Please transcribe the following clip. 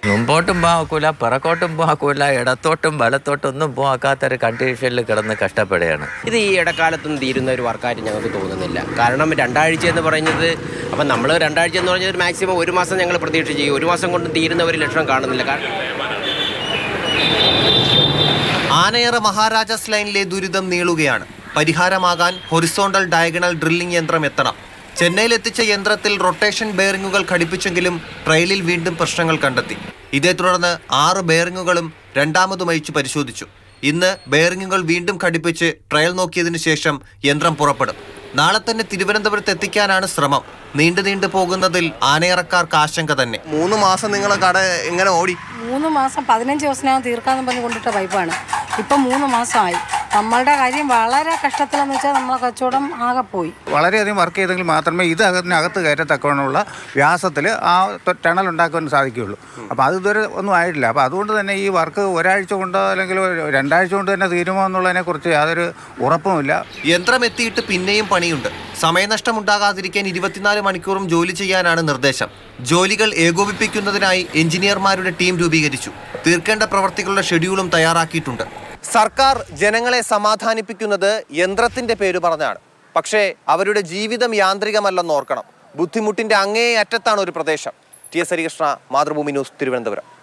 മുമ്പോട്ടും പോകാക്കൂല പിറക്കോട്ടും പോകാക്കൂല ഇടത്തോട്ടും വലത്തോട്ടും ഒന്നും പോകാത്തൊരു കണ്ടീഷനിൽ കിടന്ന് കഷ്ടപ്പെടുകയാണ് ഇത് ഈ ഇടക്കാലത്തൊന്നും തീരുന്ന ഒരു വർക്കായിട്ട് ഞങ്ങൾക്ക് തോന്നുന്നില്ല കാരണം രണ്ടാഴ്ച എന്ന് പറയുന്നത് അപ്പം നമ്മൾ രണ്ടാഴ്ച എന്ന് പറഞ്ഞാൽ ഒരു മാക്സിമം ഒരു മാസം ഞങ്ങൾ പ്രതീക്ഷ ചെയ്യും ഒരു മാസം കൊണ്ട് തീരുന്ന ഒരു ലക്ഷണം കാണുന്നില്ല കാരണം ആനയറ മഹാരാജാസ് ലൈനിലെ ദുരിതം നീളുകയാണ് പരിഹാരമാകാൻ ഹൊറിസോണ്ടൽ ഡയഗണൽ ഡ്രില്ലിംഗ് യന്ത്രം എത്തണം ചെന്നൈയിലെത്തിച്ച യന്ത്രത്തിൽ റൊട്ടേഷൻ ബെയറിങ്ങുകൾ ഘടിപ്പിച്ചെങ്കിലും ട്രയലിൽ വീണ്ടും പ്രശ്നങ്ങൾ കണ്ടെത്തി ഇതേ തുടർന്ന് ആറ് ബെയറിങ്ങുകളും രണ്ടാമതും അയച്ചു പരിശോധിച്ചു ഇന്ന് ബെയറിങ്ങുകൾ വീണ്ടും ഘടിപ്പിച്ച് ട്രയൽ നോക്കിയതിനു ശേഷം യന്ത്രം പുറപ്പെടും നാളെ തന്നെ തിരുവനന്തപുരത്ത് എത്തിക്കാനാണ് ശ്രമം നീണ്ടു നീണ്ടു പോകുന്നതിൽ ആനയറക്കാർക്ക് ആശങ്ക തന്നെ മൂന്ന് മാസം നിങ്ങളെ കട എങ്ങനെ ഓടി മൂന്ന് മാസം പതിനഞ്ച് ദിവസത്തിനകം തീർക്കാന്ന് പറഞ്ഞ് കൊണ്ടിട്ട പൈപ്പാണ് ഇപ്പം മൂന്ന് മാസമായി നമ്മളുടെ കാര്യം വളരെ കഷ്ടത്തിലെന്ന് വെച്ചാൽ നമ്മളെ കച്ചവടം ആകെ പോയി വളരെയധികം വർക്ക് ചെയ്തെങ്കിൽ മാത്രമേ ഇത് അതിനകത്ത് കയറ്റത്തക്കവണ്ണമുള്ള വ്യാസത്തിൽ ആ ത- ടണൽ ഉണ്ടാക്കുവാൻ സാധിക്കുകയുള്ളൂ അപ്പോൾ അത് ഇതുവരെ ഒന്നും ആയിട്ടില്ല അപ്പോൾ അതുകൊണ്ട് തന്നെ ഈ വർക്ക് ഒരാഴ്ച കൊണ്ടോ അല്ലെങ്കിൽ ഒരു രണ്ടാഴ്ച കൊണ്ട് തന്നെ തീരുമോ എന്നുള്ളതിനെക്കുറിച്ച് യാതൊരു ഉറപ്പുമില്ല യന്ത്രം എത്തിയിട്ട് പിന്നെയും പണിയുണ്ട് സമയനഷ്ടമുണ്ടാകാതിരിക്കാൻ ഇരുപത്തിനാല് മണിക്കൂറും ജോലി ചെയ്യാനാണ് നിർദ്ദേശം ജോലികൾ ഏകോപിപ്പിക്കുന്നതിനായി എഞ്ചിനീയർമാരുടെ ടീം രൂപീകരിച്ചു തീർക്കേണ്ട പ്രവർത്തികളുടെ ഷെഡ്യൂളും തയ്യാറാക്കിയിട്ടുണ്ട് സർക്കാർ ജനങ്ങളെ സമാധാനിപ്പിക്കുന്നത് യന്ത്രത്തിന്റെ പേര് പറഞ്ഞാണ് പക്ഷേ അവരുടെ ജീവിതം യാന്ത്രികമല്ലെന്ന് ഓർക്കണം ബുദ്ധിമുട്ടിന്റെ അങ്ങേ അറ്റത്താണ് ഒരു പ്രദേശം T S Harikrishna Mathrubhumi news Thiruvananthapuram